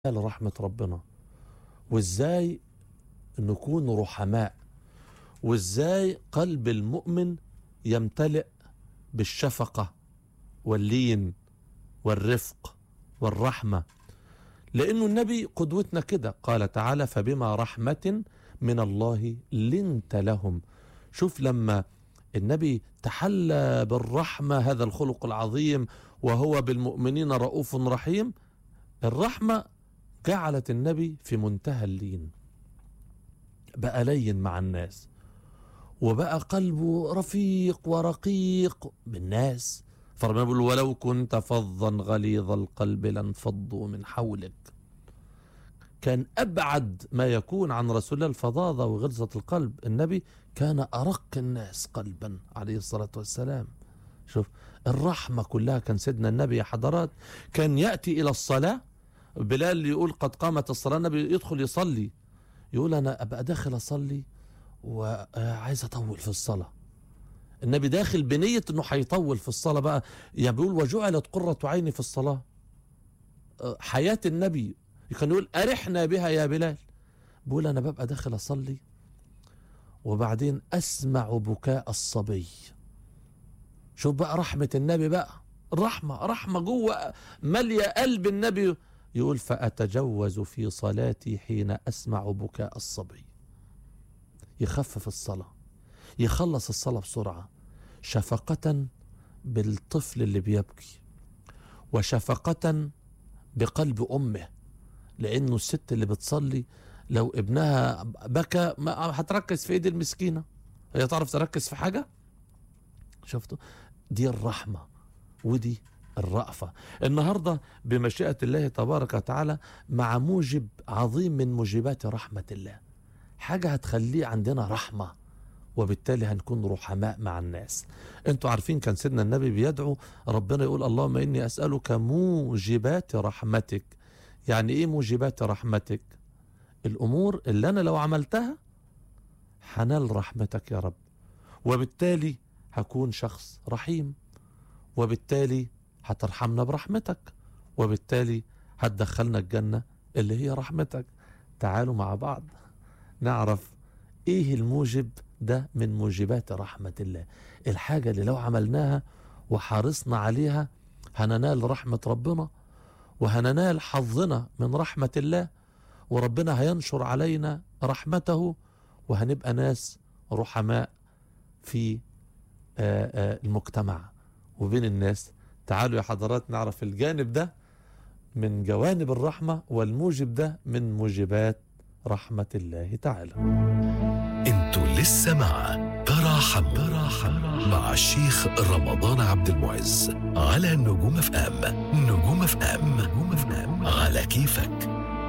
لرحمة ربنا وازاي نكون رحماء وازاي قلب المؤمن يمتلئ بالشفقة واللين والرفق والرحمة لأنه النبي قدوتنا كده قال تعالى فبما رحمة من الله لنت لهم شوف لما النبي تحلى بالرحمة هذا الخلق العظيم وهو بالمؤمنين رؤوف رحيم الرحمة جعلت النبي في منتهى اللين بقى لين مع الناس وبقى قلبه رفيق ورقيق بالناس فربنا بيقول ولو كنت فظا غليظ القلب لانفضوا من حولك كان أبعد ما يكون عن رسول الله الفظاظة وغلظة القلب النبي كان أرق الناس قلبا عليه الصلاة والسلام شوف الرحمة كلها كان سيدنا النبي يا حضرات كان يأتي إلى الصلاة بلال يقول قد قامت الصلاة النبي يدخل يصلي يقول أنا أبقى داخل أصلي وعايز أطول في الصلاة النبي داخل بنية أنه هيطول في الصلاة بقى يعني بيقول وجعلت قرة عيني في الصلاة حياة النبي كان يقول أرحنا بها يا بلال بيقول أنا ببقى داخل أصلي وبعدين أسمع بكاء الصبي شوف بقى رحمة النبي بقى رحمة رحمة جوه مالية قلب النبي يقول فأتجوز في صلاتي حين أسمع بكاء الصبي يخفف الصلاة يخلص الصلاة بسرعة شفقة بالطفل اللي بيبكي وشفقة بقلب أمه لأنه الست اللي بتصلي لو ابنها بكى ما هتركز في ايد المسكينة هي تعرف تركز في حاجة شفتوا دي الرحمة ودي الرأفة النهاردة بمشيئة الله تبارك وتعالى مع موجب عظيم من موجبات رحمة الله حاجة هتخليه عندنا رحمة وبالتالي هنكون رحماء مع الناس انتوا عارفين كان سيدنا النبي بيدعو ربنا يقول اللهم إني أسألك موجبات رحمتك يعني ايه موجبات رحمتك الأمور اللي أنا لو عملتها حنال رحمتك يا رب وبالتالي هكون شخص رحيم وبالتالي هترحمنا برحمتك وبالتالي هتدخلنا الجنة اللي هي رحمتك تعالوا مع بعض نعرف ايه الموجب ده من موجبات رحمة الله الحاجة اللي لو عملناها وحرصنا عليها هننال رحمة ربنا وهننال حظنا من رحمة الله وربنا هينشر علينا رحمته وهنبقى ناس رحماء في المجتمع وبين الناس تعالوا يا حضرات نعرف الجانب ده من جوانب الرحمة والموجب ده من موجبات رحمة الله تعالى انتوا لسه مع تراحم تراحم مع الشيخ رمضان عبد المعز على نجوم اف ام نجوم اف ام نجوم اف ام على كيفك